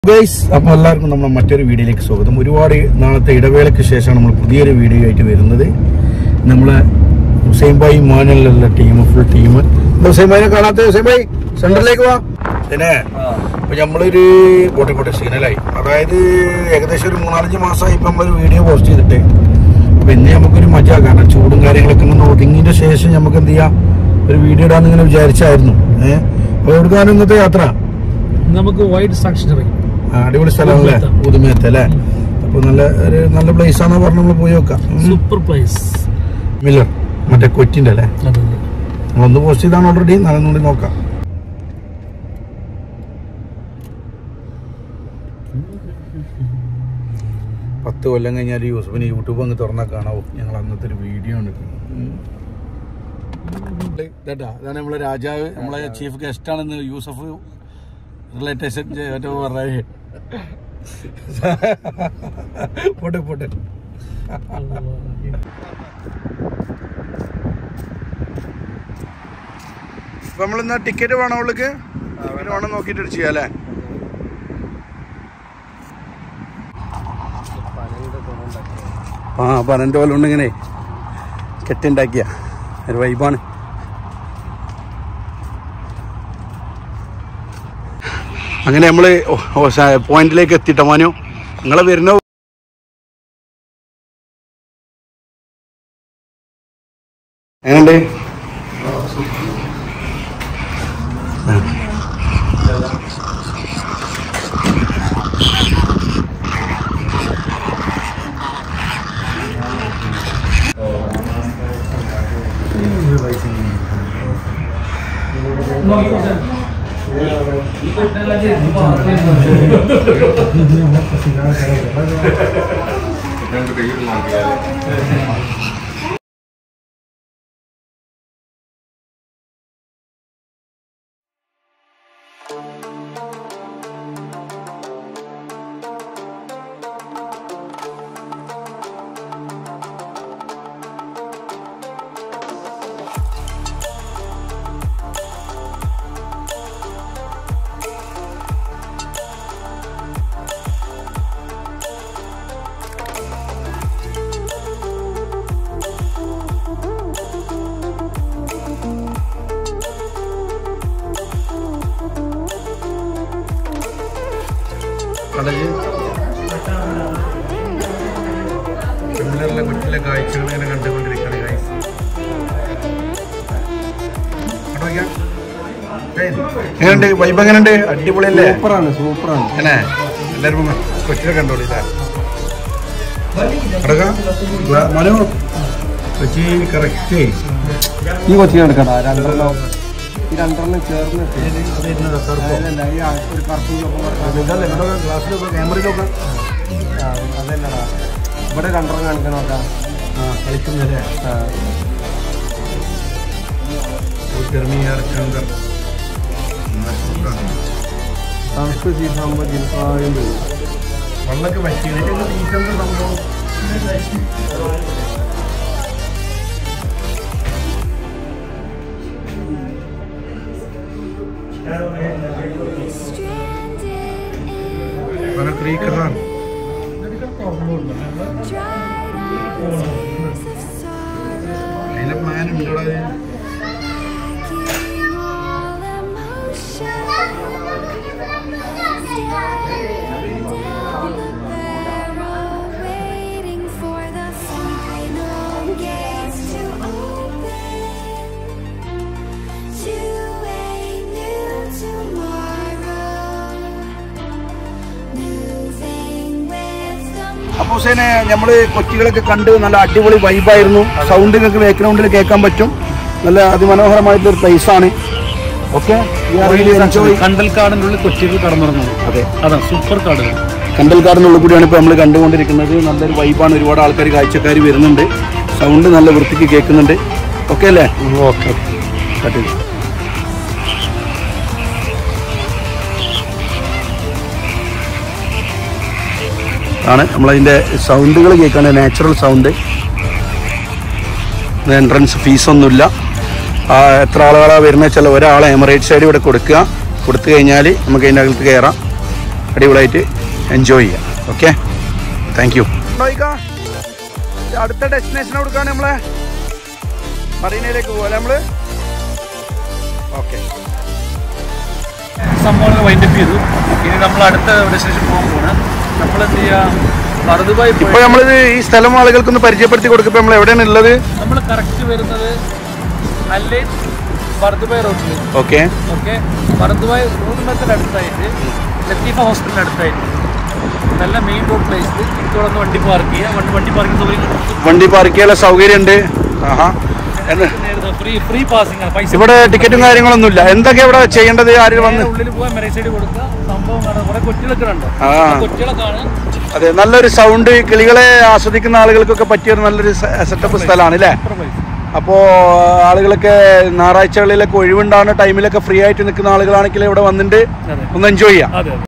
Guys അപ്പോൾ എല്ലാവർക്കും നമ്മുടെ മറ്റൊരു വീഡിയോയിലേക്ക് സ്വാഗതം ഒരുപാട് നാളത്തെ ഇടവേളയ്ക്ക് ശേഷമാണ് നമ്മൾ പുതിയൊരു വീഡിയോ ആയിട്ട് വരുന്നത് നമ്മളെ ഹുസൈൻ ഭായി മാനുള്ള ടീം ഫുൾ ടീം ഹുസൈൻ ഭായിനെ കാണാത്ത ഹുസൈൻ ഭായി സെന്ററിലേക്ക് വാ പിന്നെ അപ്പൊ നമ്മളൊരു പോട്ടെ പോട്ടെ സിഗ്നലായി അതായത് ഏകദേശം ഒരു മൂന്നാലഞ്ച് മാസമായി ഇപ്പം ഒരു വീഡിയോ പോസ്റ്റ് ചെയ്തിട്ട് അപ്പൊ ഇന്ന് നമുക്കൊരു മജ കാരണം ചൂടും കാര്യങ്ങളൊക്കെ ഒന്ന് ഒതുങ്ങിന്റെ ശേഷം നമുക്ക് എന്ത് ചെയ്യാം ഒരു വീഡിയോ ഇടാന്ന് ഇങ്ങനെ വിചാരിച്ചായിരുന്നു ഏഹ് അപ്പൊ എവിടുക്കാണ് ഇന്നത്തെ യാത്ര നമുക്ക് വൈറ്റ് സാക്ഷനറി ആ, അടിപൊളി സ്ഥലമല്ലേ ഉദുമേത്ത. ഉദുമേത്ത് അല്ലേ അപ്പൊ നല്ല ഒരു നല്ല പ്ലേസ് ആണെന്ന് പറഞ്ഞ് നമ്മൾ പോയി നോക്കാം ഉം. സൂപ്പർ പ്ലേസ് മില്ലർ മറ്റേ കൊച്ചിന്റെ അല്ലേ ഒന്ന് പോസ്റ്റ് ചെയ്താണ് ഓൾറെഡി നടന്നുകൂടി നോക്കാം പത്ത് കൊല്ലം കഴിഞ്ഞാൽ യൂസഫിന് യൂട്യൂബ് അങ്ങ് തുറന്നാൽ കാണാവൂ ഞങ്ങൾ അന്നത്തെ ഒരു വീഡിയോ ഉണ്ട് ഉം. ഇതാ ഇതാണ് നമ്മളെ രാജാവ് നമ്മളെ ചീഫ് ഗസ്റ്റ് ആണെന്ന് യൂസഫ് റിലേറ്റേഷൻ മറ്റോ പറഞ്ഞത് പോട്ടെ പോട്ടെ അപ്പൊ നമ്മളിന്ന് ടിക്കറ്റ് വേണോ അവൾക്ക് ടിക്കറ്റ് വേണം നോക്കിയിട്ട് ചെയ്യാം അല്ലേ ആ പനൻ്റെ പോലെ ഉണ്ട് ഇങ്ങനെ കെട്ടുണ്ടാക്കിയ ഒരു വൈബാണ് അങ്ങനെ നമ്മൾ പോയിന്റിലേക്ക് എത്തിയിട്ടോ മാനു നിങ്ങളെ വരുന്ന എങ്ങനെയുണ്ട് കടല് പിള്ളേരുടെ കുറ്റിലെ കാഴ്ചകൾ ഇങ്ങനെ കണ്ടുകൊണ്ടിരിക്കുകയാണ് guys. അവിടെ വയ്ക്കാം. ഏയ്, എങ്ങനെയുണ്ട് വൈബ് എങ്ങനെയുണ്ട് അടിപൊളിയല്ലേ സൂപ്പറാണ് സൂപ്പറാണ് അല്ലേ എല്ലാവരും കൊച്ചിനെ കണ്ടോളി അടക്കാം മനു കൊച്ചി കറക്റ്റ് ഈ കൊച്ചി എടുക്കടാ രണ്ടെണ്ണം ഈ രണ്ടെണ്ണം ചേർന്ന് അതല്ല, ഈ ആ- ഒരു കറുപ്പും ചുവപ്പും കറുപ്പും. ക്യാമറയിലൊക്കെ ആ, അതല്ലടാ ഇവിടെ രണ്ടെണ്ണം കാണിക്കണോട്ടാ കളിക്കുന്നല്ലേ ഗർമിയാർക്കന്തർ തണുപ്പ് സീസാകുമ്പോൾ ജിൽസായും വരും വെള്ളമൊക്കെ വറ്റിയിട്ട് ടീച്ചറിന്റെ സംഭവം അങ്ങനെ ക്രീക്കറാണ് അതിന്റെ പ്ലാൻ ഉണ്ടോ Waiting for the final gates to open to a new tomorrow. Moving with the അപ്പൊ ഹുസൈനെ നമ്മള് കൊച്ചികളൊക്കെ കണ്ട് നല്ല അടിപൊളി വൈബായിരുന്നു സൗണ്ട് നിങ്ങൾക്ക് ബാക്ക്ഗ്രൗണ്ടിൽ കേൾക്കാൻ പറ്റും നല്ല അതിമനോഹരമായിട്ടുള്ള ഒരു പ്ലേസ് ആണ് ഓക്കെ കണ്ടൽക്കാടിന്റെ ഉള്ളിൽ കൊച്ചിയിൽ കടന്നിറങ്ങുന്നു അതെ അതാ സൂപ്പർ കാടുകൾ കണ്ടൽക്കാടിനുള്ളിൽ കൂടിയാണ് ഇപ്പോൾ നമ്മൾ കണ്ടുകൊണ്ടിരിക്കുന്നത് നല്ലൊരു വൈബാണ് ഒരുപാട് ആൾക്കാർ കാഴ്ചക്കാർ വരുന്നുണ്ട് സൗണ്ട് നല്ല വൃത്തിക്ക് കേൾക്കുന്നുണ്ട് ഓക്കെ അല്ലേ ഓക്കെ കട്ട് ആണ് നമ്മളതിൻ്റെ സൗണ്ടുകൾ കേൾക്കാൻ നാച്ചുറൽ സൗണ്ട് എൻട്രൻസ് ഫീസൊന്നുമില്ല ആ, എത്ര ആളുകളാണ് വരുന്നത് വെച്ചാൽ ഒരാളെ എമറേറ്റ് സൈഡ് ഇവിടെ കൊടുക്കുക കൊടുത്തു കഴിഞ്ഞാൽ നമുക്ക് അതിൻ്റെ അകത്ത് കയറാം അടിപൊളിയായിട്ട് എൻജോയ് ചെയ്യാം ഓക്കെ താങ്ക് യു അടുത്ത ഡെസ്റ്റിനേഷൻ കൊടുക്കാണ് നമ്മളെ മറീനയിലേക്ക് പോകാം നമ്മള് ഓക്കെ സംഭവങ്ങൾ വൈൻഡപ്പ് ചെയ്തു ഇനി നമ്മൾ അടുത്ത ഡെസ്റ്റിനേഷൻ പോകാൻ പോകണം നമ്മൾ എന്ത് ചെയ്യുക വറുതുബായി ഇപ്പൊ നമ്മളിത് ഈ സ്ഥലം ആളുകൾക്കൊന്ന് പരിചയപ്പെടുത്തി കൊടുക്കുമ്പോ നമ്മൾ എവിടെയാണ് ഉള്ളത് നമ്മൾ കറക്റ്റ് വരുന്നത് അല്ലേ വറുതുബായ് റോഡിൽ ഓക്കെ ഓക്കെ വറുതുബായ് റോഡിനത്തിന് അടുത്തായിട്ട് ലത്തീഫ ഹോസ്പിറ്റലിന് അടുത്തായിട്ട് നല്ല മെയിൻ റോഡ് പ്ലേസ് ഇവിടെ ഒന്ന് വണ്ടി പാർക്ക് ചെയ്യുക വണ്ടി വണ്ടി പാർക്കിംഗ് സൗകര്യം വണ്ടി പാർക്ക് ചെയ്യാനുള്ള സൗകര്യം ഉണ്ട് ആഹാ എന്ന് ഫ്രീ ഫ്രീ പാസിംഗ് ആണ് പൈസ ഇവിടെ ടിക്കറ്റും കാര്യങ്ങളൊന്നും എന്തൊക്കെ ഇവിടെ ചെയ്യേണ്ടത് ആര് വന്ന് ഉള്ളിൽ പോകാൻ മെറൈ സൈഡ് കൊടുക്കുക സംഭവം കാണാം കുറെ കൊച്ചുകളൊക്കെ ഉണ്ടോ ആ. കൊച്ചുകളൊക്കെ ആണ് അതെ നല്ലൊരു സൗണ്ട് കിളികളെ ആസ്വദിക്കുന്ന ആളുകൾക്കൊക്കെ പറ്റിയൊരു നല്ലൊരു സെറ്റപ്പ് സ്ഥലമാണ് അല്ലേ സൂപ്പർ പൈസ അപ്പോൾ ആളുകളൊക്കെ ഞായറാഴ്ചകളിലൊക്കെ ഒഴിവുണ്ടാകുന്ന ടൈമിലൊക്കെ ഫ്രീ ആയിട്ട് നിൽക്കുന്ന ആളുകളാണെങ്കിൽ ഇവിടെ വന്നിട്ട് അതെ ഒന്ന് എൻജോയ് ചെയ്യാം അതെ അതെ